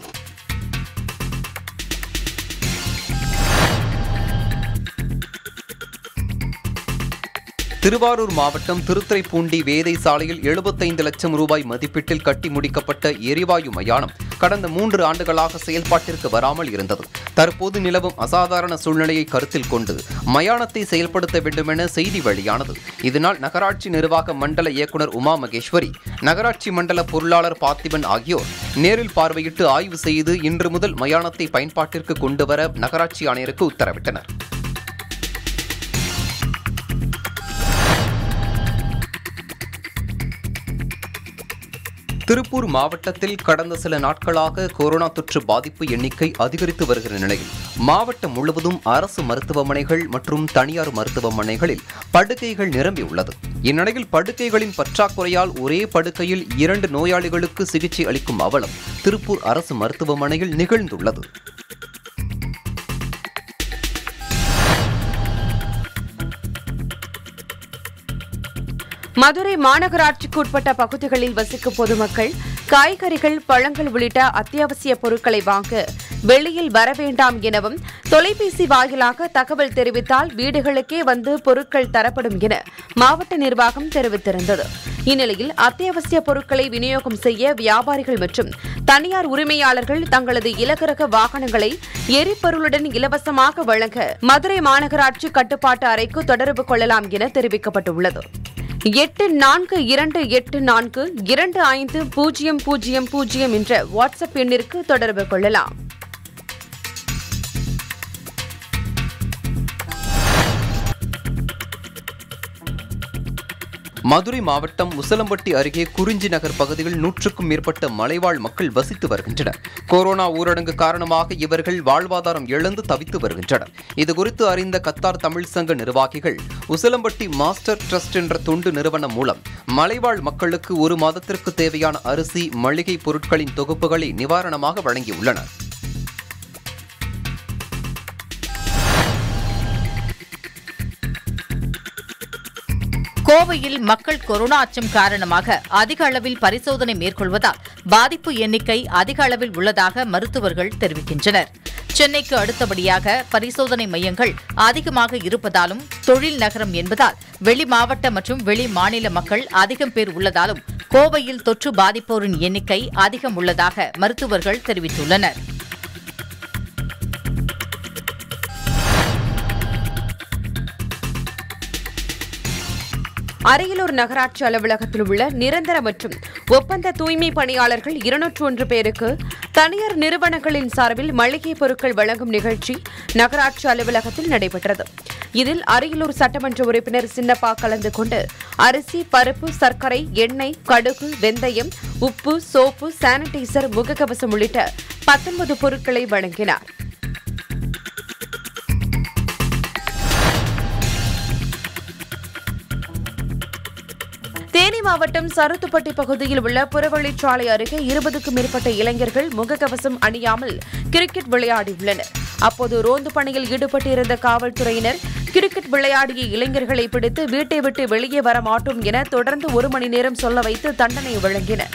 திருவாரூர் மாவட்டம் திருத்துறைப்பூண்டி வேதை சாலையில் எழுபத்தைந்து லட்சம் ரூபாய் மதிப்பீட்டில் கட்டி முடிக்கப்பட்ட எரிவாயு மயானம் கடந்த மூன்று ஆண்டுகளாக செயல்பாட்டிற்கு வராமல் இருந்தது தற்போது நிலவும் அசாதாரண சூழ்நிலையை கருத்தில் கொண்டு மயானத்தை செயல்படுத்த வேண்டுமென செய்தி வெளியானது இதனால் நகராட்சி நிர்வாக மண்டல இயக்குநர் உமா மகேஸ்வரி நகராட்சி மண்டல பொருளாளர் பார்த்திபன் ஆகியோர் நேரில் பார்வையிட்டு ஆய்வு செய்து இன்று முதல் மயானத்தை பயன்பாட்டிற்கு கொண்டுவர நகராட்சி ஆணையருக்கு உத்தரவிட்டனர் திருப்பூர் மாவட்டத்தில் கடந்த சில நாட்களாக கொரோனா தொற்று பாதிப்பு எண்ணிக்கை அதிகரித்து வருகிற நிலையில் மாவட்டம் முழுவதும் அரசு மருத்துவமனைகள் மற்றும் தனியார் மருத்துவமனைகளில் படுக்கைகள் நிரம்பியுள்ளது இந்நிலையில் படுக்கைகளின் பற்றாக்குறையால் ஒரே படுக்கையில் இரண்டு நோயாளிகளுக்கு சிகிச்சை அளிக்கும் அவலம் திருப்பூர் அரசு மருத்துவமனையில் நிகழ்ந்துள்ளது மதுரை மாநகராட்சிக்கு உட்பட்ட பகுதிகளில் வசிக்கும் பொதுமக்கள் காய்கறிகள் பழங்கள் உள்ளிட்ட அத்தியாவசிய பொருட்களை வாங்க வெளியில் வர வேண்டாம் எனவும் தொலைபேசி வாயிலாக தகவல் தெரிவித்தால் வீடுகளுக்கே வந்து பொருட்கள் தரப்படும் என மாவட்ட நிர்வாகம் தெரிவித்திருந்தது இந்நிலையில் அத்தியாவசிய பொருட்களை விநியோகம் செய்ய வியாபாரிகள் மற்றும் தனியார் உரிமையாளர்கள் தங்களது இலகுரக வாகனங்களை எரிபொருளுடன் இலவசமாக வழங்க மதுரை மாநகராட்சி கட்டுப்பாட்டு அறைக்கு தொடர்பு கொள்ளலாம் என தெரிவிக்கப்பட்டுள்ளது எட்டு நான்கு இரண்டு எட்டு நான்கு இரண்டு ஐந்து பூஜ்ஜியம் பூஜ்ஜியம் பூஜ்ஜியம் என்ற வாட்ஸ்அப் எண்ணிற்கு தொடர்பு கொள்ளலாம் மதுரை மாவட்டம் முசலம்பட்டி அருகே குறிஞ்சி நகர் பகுதியில் நூற்றுக்கும் மேற்பட்ட மலைவாழ் மக்கள் வசித்து வருகின்றனர் கொரோனா ஊரடங்கு காரணமாக இவர்கள் வாழ்வாதாரம் இழந்து தவித்து வருகின்றனர் இதுகுறித்து அறிந்த கத்தார் தமிழ் சங்க நிர்வாகிகள் உசலம்பட்டி மாஸ்டர் ட்ரஸ்ட் என்ற தொண்டு நிறுவனம் மூலம் மலைவாழ் மக்களுக்கு ஒரு மாதத்திற்கு தேவையான அரிசி மளிகை பொருட்களின் தொகுப்புகளை நிவாரணமாக வழங்கியுள்ளனர் கோவையில் மக்கள் கொரோனா அச்சம் காரணமாக அதிக அளவில் பரிசோதனை மேற்கொள்வதால் பாதிப்பு எண்ணிக்கை அதிக அளவில் உள்ளதாக மருத்துவர்கள் தெரிவிக்கின்றனர் சென்னைக்கு அடுத்தபடியாக பரிசோதனை மையங்கள் அதிகமாக இருப்பதாலும் தொழில் நகரம் என்பதால் வெளி மாவட்ட மற்றும் வெளி மாநில மக்கள் அதிகம் பேர் உள்ளதாலும் கோவையில் தொற்று பாதிப்போரின் எண்ணிக்கை அதிகம் உள்ளதாக மருத்துவர்கள் தெரிவித்துள்ளனர் அரியலூர் நகராட்சி அலுவலகத்தில் உள்ள நிரந்தர மற்றும் ஒப்பந்த தூய்மை பணியாளர்கள் இருநூற்று ஒன்று பேருக்கு தனியார் நிறுவனங்களின் சார்பில் மளிகை பொருட்கள் வழங்கும் நிகழ்ச்சி நகராட்சி அலுவலகத்தில் நடைபெற்றது இதில் அரியலூர் சட்டமன்ற உறுப்பினர் சின்னப்பா கலந்து கொண்டு அரிசி பருப்பு சர்க்கரை எண்ணெய் கடுகு வெந்தயம் உப்பு சோப்பு சானிடைசர் முகக்கவசம் உள்ளிட்ட பத்தொன்பது பொருட்களை வழங்கினார் தேனி மாவட்டம் சருத்துப்பட்டி பகுதியில் உள்ள புறவழிச்சாலை அருகே இருபதுக்கும் மேற்பட்ட இளைஞர்கள் முகக்கவசம் அணியாமல் கிரிக்கெட் விளையாடியுள்ளனர் அப்போது ரோந்து பணியில் ஈடுபட்டிருந்த காவல்துறையினர் கிரிக்கெட் விளையாடிய இளைஞர்களை பிடித்து வீட்டை விட்டு வெளியே வர மாட்டோம் என தொடர்ந்து ஒரு மணி நேரம் சொல்ல வைத்து தண்டனை வழங்கினர்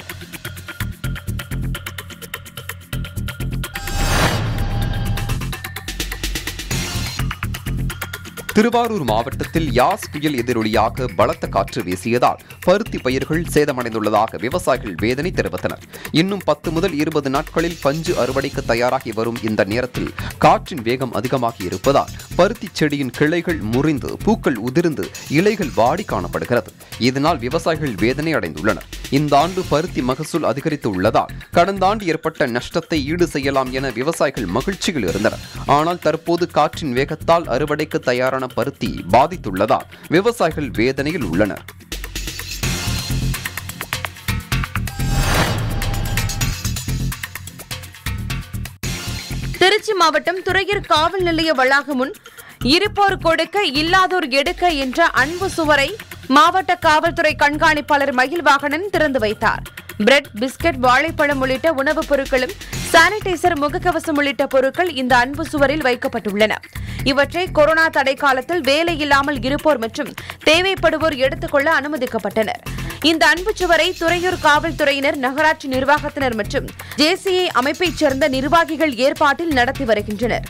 திருவாரூர் மாவட்டத்தில் யாஸ் புயல் எதிரொலியாக பலத்த காற்று வீசியதால் பருத்தி பயிர்கள் சேதமடைந்துள்ளதாக விவசாயிகள் வேதனை தெரிவித்தனர் இன்னும் பத்து முதல் இருபது நாட்களில் பஞ்சு அறுவடைக்கு தயாராகி வரும் இந்த நேரத்தில் காற்றின் வேகம் அதிகமாகி இருப்பதால் பருத்தி செடியின் கிளைகள் முறிந்து பூக்கள் உதிர்ந்து இலைகள் வாடி காணப்படுகிறது இதனால் விவசாயிகள் வேதனை அடைந்துள்ளனர் இந்த ஆண்டு பருத்தி மகசூல் அதிகரித்து உள்ளதால் கடந்த ஆண்டு ஏற்பட்ட நஷ்டத்தை ஈடு செய்யலாம் என விவசாயிகள் மகிழ்ச்சியில் இருந்தனர் ஆனால் தற்போது காற்றின் வேகத்தால் அறுவடைக்கு தயாரான பருத்தி பாதித்துள்ளதால் விவசாயிகள் வேதனையில் உள்ளனர் திருச்சி மாவட்டம் துறையூர் காவல் நிலைய வளாகம் முன் இருப்போர் கொடுக்க இல்லாதோர் எடுக்க என்ற அன்பு சுவரை மாவட்ட காவல்துறை கண்காணிப்பாளர் மகிழ்வாகனன் திறந்து வைத்தார் பிரெட் பிஸ்கட் வாழைப்பழம் உள்ளிட்ட உணவுப் பொருட்களும் சானிடைசர் முகக்கவசம் உள்ளிட்ட பொருட்கள் இந்த அன்பு சுவரில் வைக்கப்பட்டுள்ளன இவற்றை கொரோனா தடை காலத்தில் வேலை இல்லாமல் இருப்போர் மற்றும் தேவைப்படுவோர் எடுத்துக்கொள்ள அனுமதிக்கப்பட்டனர் இந்த அன்பு சுவரை துறையூர் காவல்துறையினர் நகராட்சி நிர்வாகத்தினர் மற்றும் ஜேசிஐ அமைப்பைச் சேர்ந்த நிர்வாகிகள் ஏற்பாட்டில் நடத்தி வருகின்றனர்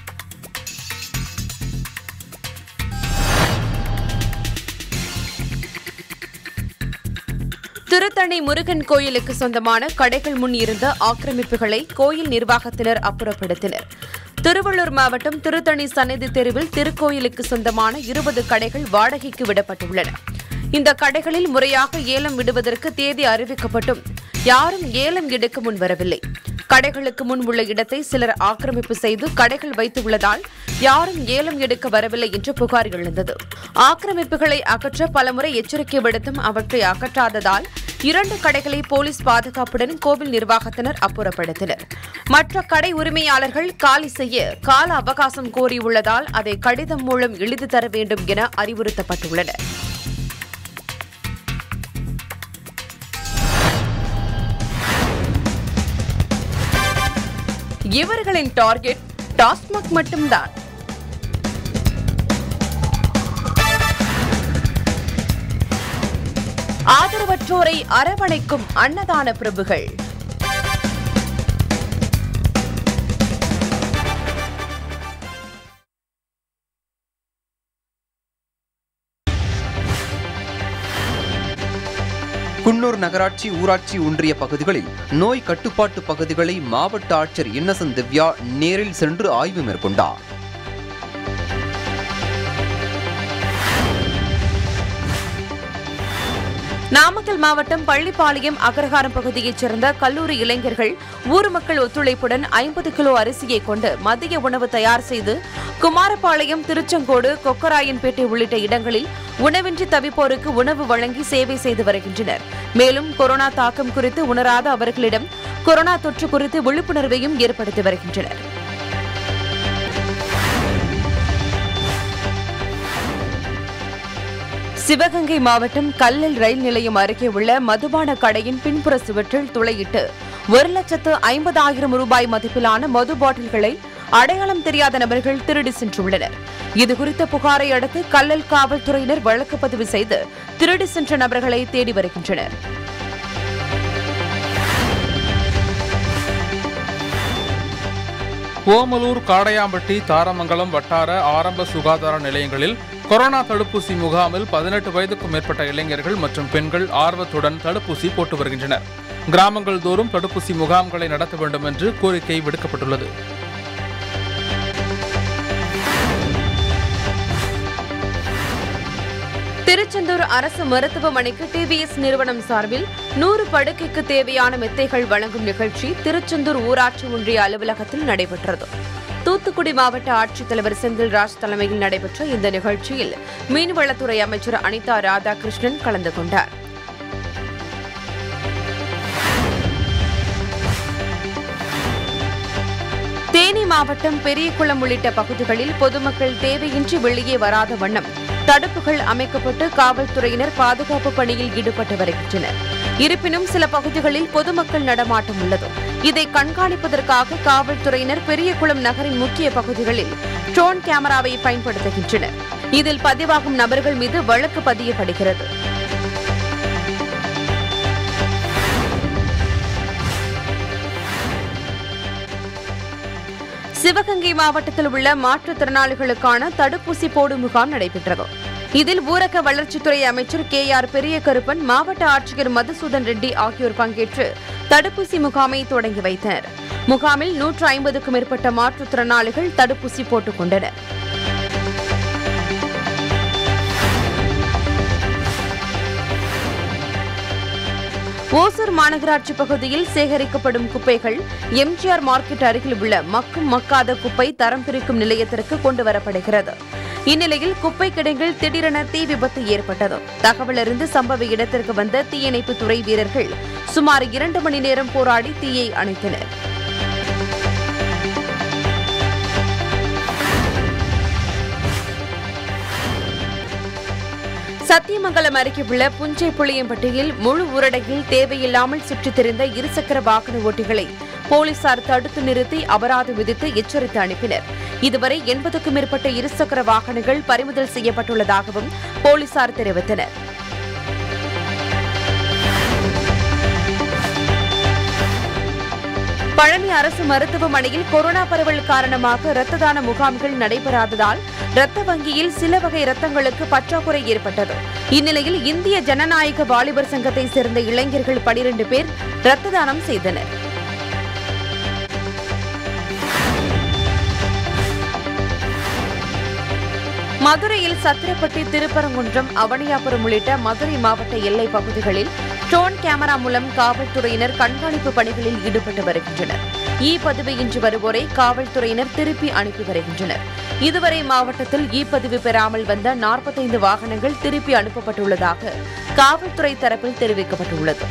திருத்தணி முருகன் கோயிலுக்கு சொந்தமான கடைகள் முன் இருந்த ஆக்கிரமிப்புகளை கோயில் நிர்வாகத்தினர் அப்புறப்படுத்தினர் திருவள்ளூர் மாவட்டம் திருத்தணி சந்நிதி தெருவில் திருக்கோயிலுக்கு சொந்தமான இருபது கடைகள் வாடகைக்கு விடப்பட்டுள்ளன இந்த கடைகளில் முறையாக ஏலம் விடுவதற்கு தேதி அறிவிக்கப்பட்டும் யாரும் ஏலம் எடுக்க முன்வரவில்லை கடைகளுக்கு முன் உள்ள இடத்தை சிலர் ஆக்கிரமிப்பு செய்து கடைகள் வைத்துள்ளதால் யாரும் ஏலம் எடுக்க வரவில்லை என்று புகார் எழுந்தது ஆக்கிரமிப்புகளை அகற்ற பலமுறை எச்சரிக்கை விடுத்தும் அவற்றை அகற்றாததால் இரண்டு கடைகளை போலீஸ் பாதுகாப்புடன் கோவில் நிர்வாகத்தினர் அப்புறப்படுத்தினர் மற்ற கடை உரிமையாளர்கள் காலி செய்ய கால அவகாசம் கோரியுள்ளதால் அதை கடிதம் மூலம் எழுதி தர வேண்டும் என அறிவுறுத்தப்பட்டுள்ளனர் இவர்களின் டார்கெட் டாஸ்மாக் மட்டும்தான் ஆதரவற்றோரை அரவணைக்கும் அன்னதான பிரபுகள் குன்னூர் நகராட்சி ஊராட்சி ஒன்றிய பகுதிகளில் நோய் கட்டுப்பாட்டு பகுதிகளை மாவட்ட ஆட்சியர் இன்னசென்ட் திவ்யா நேரில் சென்று ஆய்வு மேற்கொண்டார் நாமக்கல் மாவட்டம் பள்ளிப்பாளையம் அகரகாரம் பகுதியைச் சேர்ந்த கல்லூரி இளைஞர்கள் ஊர் மக்கள் ஒத்துழைப்புடன் ஐம்பது கிலோ அரிசியை கொண்டு மதிய உணவு தயார் செய்து குமாரபாளையம் திருச்செங்கோடு கொக்கராயன்பேட்டை உள்ளிட்ட இடங்களில் உணவின்றி தவிப்போருக்கு உணவு வழங்கி சேவை செய்து வருகின்றனர் மேலும் கொரோனா தாக்கம் குறித்து உணராத அவர்களிடம் கொரோனா தொற்று குறித்து விழிப்புணர்வையும் ஏற்படுத்தி வருகின்றனர் சிவகங்கை மாவட்டம் கல்லல் ரயில் நிலையம் அருகே உள்ள மதுபான கடையின் பின்புற சுவற்றில் துளையிட்டு ஒரு லட்சத்து ஐம்பதாயிரம் ரூபாய் மதிப்பிலான மது பாட்டில்களை அடையாளம் தெரியாத நபர்கள் திருடி சென்றுள்ளனர் இதுகுறித்த புகாரை அடுத்து கல்லல் காவல்துறையினர் வழக்கு பதிவு செய்து திருடி சென்ற நபர்களை தேடி வருகின்றனர் ஓமலூர் காடையாம்பட்டி தாரமங்கலம் வட்டார ஆரம்ப சுகாதார நிலையங்களில் கொரோனா தடுப்பூசி முகாமில் பதினெட்டு வயதுக்கும் மேற்பட்ட இளைஞர்கள் மற்றும் பெண்கள் ஆர்வத்துடன் தடுப்பூசி போட்டு வருகின்றனர் கிராமங்கள் தோறும் தடுப்பூசி முகாம்களை நடத்த வேண்டும் என்று கோரிக்கை விடுக்கப்பட்டுள்ளது திருச்செந்தூர் அரசு மருத்துவமனைக்கு டிவிஎஸ் நிறுவனம் சார்பில் நூறு படுக்கைக்கு தேவையான மெத்தைகள் வழங்கும் நிகழ்ச்சி திருச்செந்தூர் ஊராட்சி ஒன்றிய அலுவலகத்தில் நடைபெற்றது தூத்துக்குடி மாவட்ட ஆட்சித்தலைவர் செந்தில்ராஜ் தலைமையில் நடைபெற்ற இந்த நிகழ்ச்சியில் மீன்வளத்துறை அமைச்சர் அனிதா ராதாகிருஷ்ணன் கலந்து கொண்டார் தேனி மாவட்டம் பெரியகுளம் உள்ளிட்ட பகுதிகளில் பொதுமக்கள் தேவையின்றி வெளியே வராத வண்ணம் தடுப்புகள் அமைக்கப்பட்டு காவல்துறையினர் பாதுகாப்பு பணியில் ஈடுபட்டு வருகின்றனர் இருப்பினும் சில பகுதிகளில் பொதுமக்கள் நடமாட்டம் உள்ளது இதை கண்காணிப்பதற்காக காவல்துறையினர் பெரியகுளம் நகரின் முக்கிய பகுதிகளில் ட்ரோன் கேமராவை பயன்படுத்துகின்றனர் இதில் பதிவாகும் நபர்கள் மீது வழக்கு பதியப்படுகிறது சிவகங்கை மாவட்டத்தில் உள்ள மாற்றுத்திறனாளிகளுக்கான தடுப்பூசி போடும் முகாம் நடைபெற்றது இதில் ஊரக வளர்ச்சித்துறை அமைச்சர் கே ஆர் பெரிய கருப்பன் மாவட்ட ஆட்சியர் மதுசூதன் ரெட்டி ஆகியோர் பங்கேற்று தடுப்பூசி முகாமை தொடங்கி வைத்தனர் முகாமில் நூற்று ஐம்பதுக்கும் மேற்பட்ட மாற்றுத்திறனாளிகள் தடுப்பூசி போட்டுக் கொண்டனர் ஓசூர் மாநகராட்சி பகுதியில் சேகரிக்கப்படும் குப்பைகள் எம்ஜிஆர் மார்க்கெட் அருகில் உள்ள மக்கும் மக்காத குப்பை தரம் பிரிக்கும் நிலையத்திற்கு கொண்டு வரப்படுகிறது இந்நிலையில் குப்பை கிடங்கில் திடீரென தீ விபத்து ஏற்பட்டது தகவல் அறிந்து சம்பவ இடத்திற்கு வந்த தீயணைப்பு துறை வீரர்கள் சுமார் இரண்டு மணி நேரம் போராடி தீயை அணைத்தனர் சத்தியமங்கலம் அருகே உள்ள புஞ்சை புளியம்பட்டியில் முழு ஊரடங்கில் தேவையில்லாமல் சுற்றித் திரிந்த இருசக்கர வாகன ஓட்டிகளை போலீசார் தடுத்து நிறுத்தி அபராதம் விதித்து எச்சரித்து அனுப்பினர் இதுவரை எண்பதுக்கும் மேற்பட்ட இருசக்கர வாகனங்கள் பறிமுதல் செய்யப்பட்டுள்ளதாகவும் போலீசார் தெரிவித்தனர் பழனி அரசு மருத்துவமனையில் கொரோனா பரவல் காரணமாக இரத்த தான முகாம்கள் நடைபெறாததால் இரத்த வங்கியில் சில வகை இரத்தங்களுக்கு பற்றாக்குறை ஏற்பட்டது இந்நிலையில் இந்திய ஜனநாயக வாலிபர் சங்கத்தை சேர்ந்த இளைஞர்கள் பனிரெண்டு பேர் இரத்த தானம் செய்தனர் மதுரையில் சத்திரப்பட்டி திருப்பரங்குன்றம் அவனியாபுரம் உள்ளிட்ட மதுரை மாவட்ட எல்லை பகுதிகளில் ட்ரோன் கேமரா மூலம் காவல்துறையினர் கண்காணிப்பு பணிகளில் ஈடுபட்டு வருகின்றனர் இ பதிவு இன்றி வருவோரை காவல்துறையினர் திருப்பி அனுப்பி வருகின்றனர் இதுவரை மாவட்டத்தில் இ பதிவு பெறாமல் வந்த நாற்பத்தைந்து வாகனங்கள் திருப்பி அனுப்பப்பட்டுள்ளதாக காவல்துறை தரப்பில் தெரிவிக்கப்பட்டுள்ளது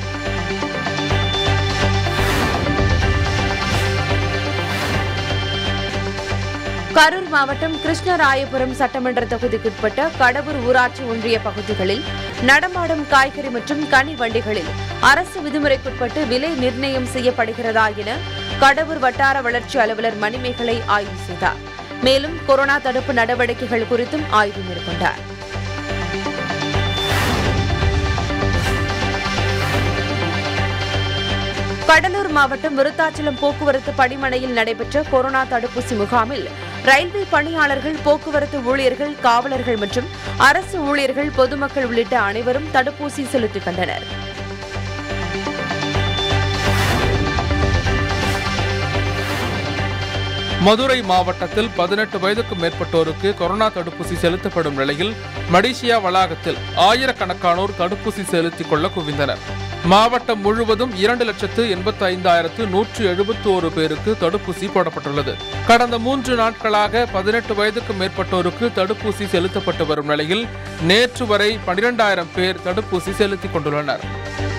கரூர் மாவட்டம் கிருஷ்ணராயபுரம் சட்டமன்ற தொகுதிக்குட்பட்ட கடவூர் ஊராட்சி ஒன்றிய பகுதிகளில் நடமாடும் காய்கறி மற்றும் கனி வண்டிகளில் அரசு விதிமுறைக்குட்பட்டு விலை நிர்ணயம் செய்யப்படுகிறதா என கடவூர் வட்டார வளர்ச்சி அலுவலர் மணிமேகலை ஆய்வு செய்தார் மேலும் கொரோனா தடுப்பு நடவடிக்கைகள் குறித்தும் ஆய்வு மேற்கொண்டார் கடலூர் மாவட்டம் விருத்தாச்சலம் போக்குவரத்து பணிமனையில் நடைபெற்ற கொரோனா தடுப்பூசி முகாமில் ரயில்வே பணியாளர்கள் போக்குவரத்து ஊழியர்கள் காவலர்கள் மற்றும் அரசு ஊழியர்கள் பொதுமக்கள் உள்ளிட்ட அனைவரும் தடுப்பூசி செலுத்திக் கொண்டனர் மதுரை மாவட்டத்தில் பதினெட்டு வயதுக்கும் மேற்பட்டோருக்கு கொரோனா தடுப்பூசி செலுத்தப்படும் நிலையில் மடிஷியா வளாகத்தில் ஆயிரக்கணக்கானோர் தடுப்பூசி செலுத்திக் கொள்ள குவிந்தனர் மாவட்டம் முழுவதும் இரண்டு லட்சத்து எண்பத்தி ஐந்தாயிரத்து நூற்று எழுபத்தி ஒரு பேருக்கு தடுப்பூசி போடப்பட்டுள்ளது கடந்த மூன்று நாட்களாக பதினெட்டு வயதுக்கும் மேற்பட்டோருக்கு தடுப்பூசி செலுத்தப்பட்டு வரும் நிலையில் நேற்று வரை பனிரெண்டாயிரம் பேர் தடுப்பூசி செலுத்திக் கொண்டுள்ளனர்